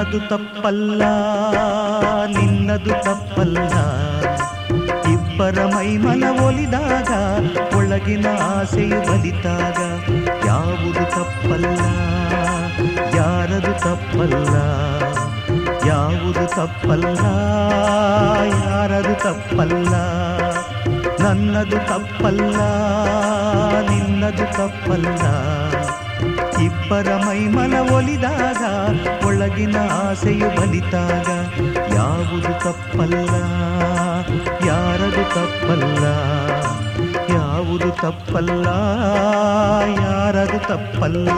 ನನ್ನದು ತಪ್ಪಲ್ಲ ನಿನ್ನದು ತಪ್ಪಲ್ಲ ಇಬ್ಬರ ಮೈಮನ ಒಲಿದಾಗ ಒಳಗಿನ ಆಸೆಯು ಬಲಿತಾಗ ಯಾವುದು ತಪ್ಪಲ್ಲ ಯಾರದು ತಪ್ಪಲ್ಲ ಯಾವುದು ತಪ್ಪಲ್ಲ ಯಾರದು ತಪ್ಪಲ್ಲ ನನ್ನದು ತಪ್ಪಲ್ಲ ನಿನ್ನದು ತಪ್ಪಲ್ಲ ಇಬ್ಬರ ಮೈಮನ ಒಲಿದಾಗ ಒಳಗಿನ ಆಸೆಯು ಬಲಿತಾಗ ಯಾವುದು ತಪ್ಪಲ್ಲ ಯಾರದು ತಪ್ಪಲ್ಲ ಯಾವುದು ತಪ್ಪಲ್ಲ ಯಾರದು ತಪ್ಪಲ್ಲ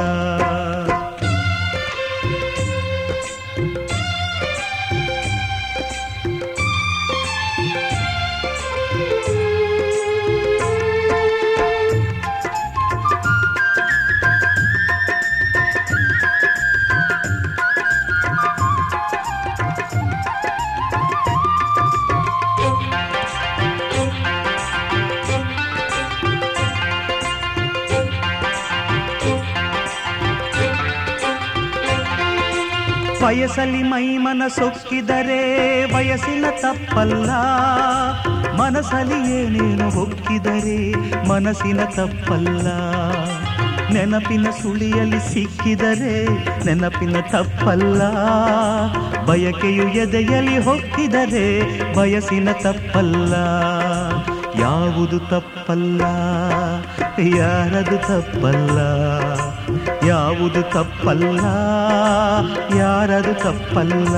ವಯಸ್ಸಲ್ಲಿ ಮೈಮನ ಸೊಕ್ಕಿದರೆ ವಯಸ್ಸಿನ ತಪ್ಪಲ್ಲ ಮನಸ್ಸಲ್ಲಿ ಏನೇನು ಹೊಕ್ಕಿದರೆ ಮನಸ್ಸಿನ ತಪ್ಪಲ್ಲ ನೆನಪಿನ ಸುಳಿಯಲ್ಲಿ ಸಿಕ್ಕಿದರೆ ನೆನಪಿನ ತಪ್ಪಲ್ಲ ಬಯಕೆಯು ಎದೆಯಲ್ಲಿ ಹೊಕ್ಕಿದರೆ ಬಯಸಿನ ತಪ್ಪಲ್ಲ ಯಾವುದು ತಪ್ಪಲ್ಲ ಯಾರದು ತಪ್ಪಲ್ಲ ಯಾವುದು ತಪ್ಪಲ್ಲ ಯಾರದು ತಪ್ಪಲ್ಲ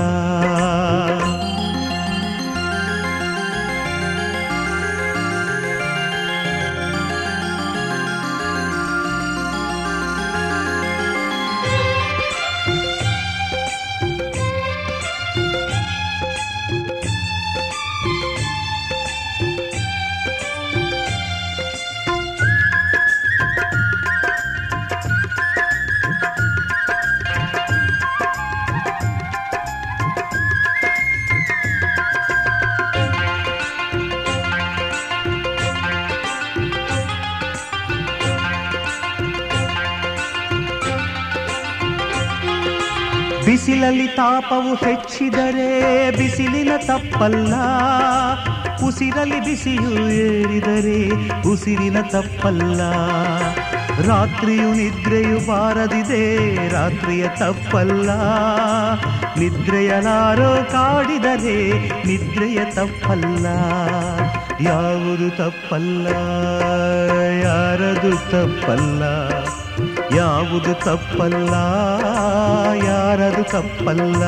ಬಿಸಿಲಲ್ಲಿ ತಾಪವು ಹೆಚ್ಚಿದರೆ ಬಿಸಿಲಿನ ತಪ್ಪಲ್ಲ ಉಸಿರಲ್ಲಿ ಬಿಸಿಯು ಏರಿದರೆ ಉಸಿರಿನ ತಪ್ಪಲ್ಲ ರಾತ್ರಿಯು ನಿದ್ರೆಯು ಬಾರದಿದೆ ರಾತ್ರಿಯ ತಪ್ಪಲ್ಲ ನಿದ್ರೆಯಲಾರೋ ಕಾಡಿದರೆ ನಿದ್ರೆಯ ತಪ್ಪಲ್ಲ ಯಾವುದು ತಪ್ಪಲ್ಲ ಯಾರದು ತಪ್ಪಲ್ಲ ಯಾವುದು ತಪ್ಪಲ್ಲ ಯಾರದು ತಪ್ಪಲ್ಲ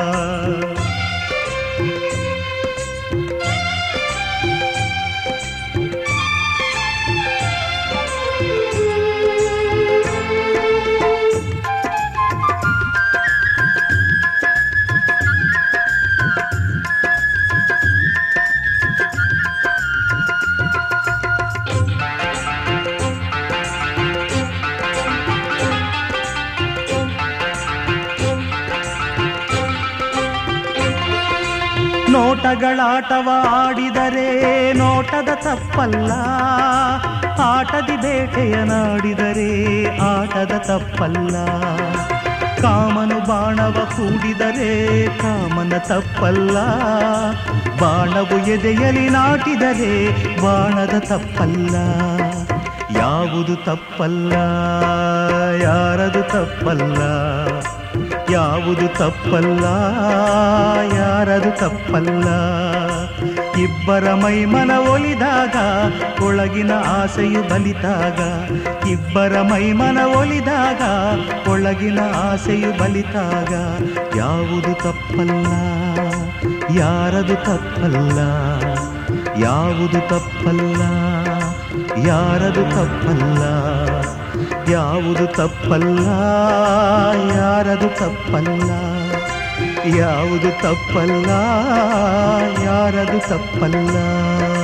ನೋಟಗಳಾಟವ ಆಡಿದರೆ ನೋಟದ ತಪ್ಪಲ್ಲ ಆಟದಿ ಬೇಟೆಯ ನಾಡಿದರೆ ಆಟದ ತಪ್ಪಲ್ಲ ಕಾಮನು ಬಾಣವ ಕೂಡಿದರೆ ಕಾಮನ ತಪ್ಪಲ್ಲ ಬಾಣವು ಎದೆಯಲಿ ನಾಟಿದರೆ ಬಾಣದ ತಪ್ಪಲ್ಲ ಯಾವುದು ತಪ್ಪಲ್ಲ ಯಾರದು ತಪ್ಪಲ್ಲ ಯಾವುದು ತಪ್ಪಲ್ಲ ಯಾರದು ತಪ್ಪಲ್ಲ ಇಬ್ಬರ ಮೈಮನ ಒಲಿದಾಗ ಒಳಗಿನ ಆಸೆಯು ಬಲಿತಾಗ ಇಬ್ಬರ ಮೈಮನ ಒಲಿದಾಗ ಒಳಗಿನ ಆಸೆಯು ಬಲಿತಾಗ ಯಾವುದು ತಪ್ಪಲ್ಲ ಯಾರದು ತಪ್ಪಲ್ಲ ಯಾವುದು ತಪ್ಪಲ್ಲ ಯಾರದು ತಪ್ಪಲ್ಲ ಯಾವುದು ತಪ್ಪಲ್ಲ ಯಾರದು ತಪ್ಪಲ್ಲ ಯಾವುದು ತಪ್ಪಲ್ಲ ಯಾರದು ತಪ್ಪಲ್ಲ